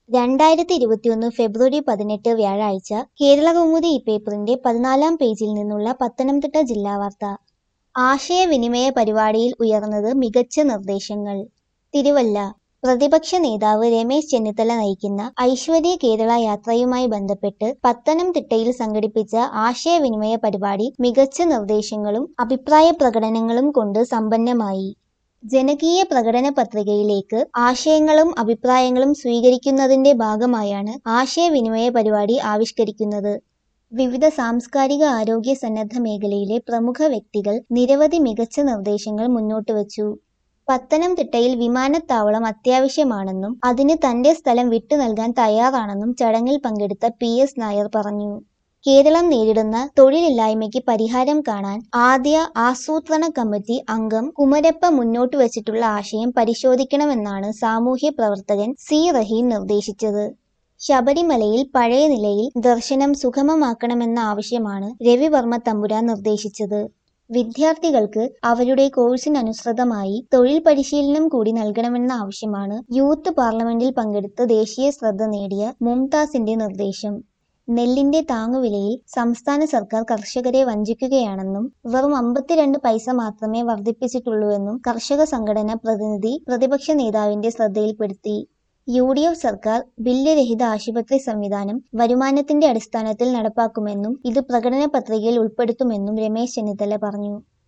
രണ്ടായിരത്തി ഇരുപത്തിയൊന്ന് ഫെബ്രുവരി പതിനെട്ട് വ്യാഴാഴ്ച കേരളകൗമുദി ഈ പേപ്പറിന്റെ പതിനാലാം പേജിൽ നിന്നുള്ള പത്തനംതിട്ട ജില്ലാ വാർത്ത ആശയവിനിമയ പരിപാടിയിൽ ഉയർന്നത് മികച്ച നിർദ്ദേശങ്ങൾ തിരുവല്ല പ്രതിപക്ഷ നേതാവ് രമേശ് ചെന്നിത്തല നയിക്കുന്ന ഐശ്വര്യ കേരള യാത്രയുമായി ബന്ധപ്പെട്ട് പത്തനംതിട്ടയിൽ സംഘടിപ്പിച്ച ആശയവിനിമയ പരിപാടി മികച്ച നിർദ്ദേശങ്ങളും അഭിപ്രായ പ്രകടനങ്ങളും കൊണ്ട് സമ്പന്നമായി ജനകീയ പ്രകടന പത്രികയിലേക്ക് ആശയങ്ങളും അഭിപ്രായങ്ങളും സ്വീകരിക്കുന്നതിന്റെ ഭാഗമായാണ് ആശയവിനിമയ പരിപാടി ആവിഷ്കരിക്കുന്നത് വിവിധ സാംസ്കാരിക ആരോഗ്യ സന്നദ്ധ മേഖലയിലെ പ്രമുഖ വ്യക്തികൾ നിരവധി മികച്ച നിർദ്ദേശങ്ങൾ മുന്നോട്ട് വച്ചു പത്തനംതിട്ടയിൽ വിമാനത്താവളം അത്യാവശ്യമാണെന്നും അതിന് തന്റെ സ്ഥലം വിട്ടു നൽകാൻ തയ്യാറാണെന്നും ചടങ്ങിൽ പങ്കെടുത്ത പി എസ് നായർ പറഞ്ഞു കേരളം നേരിടുന്ന തൊഴിലില്ലായ്മയ്ക്ക് പരിഹാരം കാണാൻ ആദ്യ ആസൂത്രണ കമ്മിറ്റി അംഗം കുമരപ്പ മുന്നോട്ട് വച്ചിട്ടുള്ള ആശയം പരിശോധിക്കണമെന്നാണ് സാമൂഹ്യ പ്രവർത്തകൻ സി റഹീം നിർദ്ദേശിച്ചത് ശബരിമലയിൽ പഴയ നിലയിൽ ദർശനം സുഗമമാക്കണമെന്ന ആവശ്യമാണ് രവിവർമ്മ തമ്പുരാൻ നിർദ്ദേശിച്ചത് വിദ്യാർത്ഥികൾക്ക് അവരുടെ കോഴ്സിനനുസൃതമായി തൊഴിൽ പരിശീലനം കൂടി നൽകണമെന്ന ആവശ്യമാണ് യൂത്ത് പാർലമെന്റിൽ പങ്കെടുത്ത് ദേശീയ ശ്രദ്ധ നേടിയ മുംതാസിന്റെ നിർദ്ദേശം നെല്ലിന്റെ താങ്ങുവിലയിൽ സംസ്ഥാന സർക്കാർ കർഷകരെ വഞ്ചിക്കുകയാണെന്നും വെറും അമ്പത്തിരണ്ട് പൈസ മാത്രമേ വർദ്ധിപ്പിച്ചിട്ടുള്ളൂവെന്നും കർഷക സംഘടന പ്രതിനിധി പ്രതിപക്ഷ നേതാവിന്റെ ശ്രദ്ധയിൽപ്പെടുത്തി യു ഡി എഫ് സർക്കാർ ബില്ല് രഹിത ആശുപത്രി സംവിധാനം വരുമാനത്തിന്റെ അടിസ്ഥാനത്തിൽ നടപ്പാക്കുമെന്നും ഇത് പ്രകടന പത്രികയിൽ ഉൾപ്പെടുത്തുമെന്നും രമേശ് ചെന്നിത്തല പറഞ്ഞു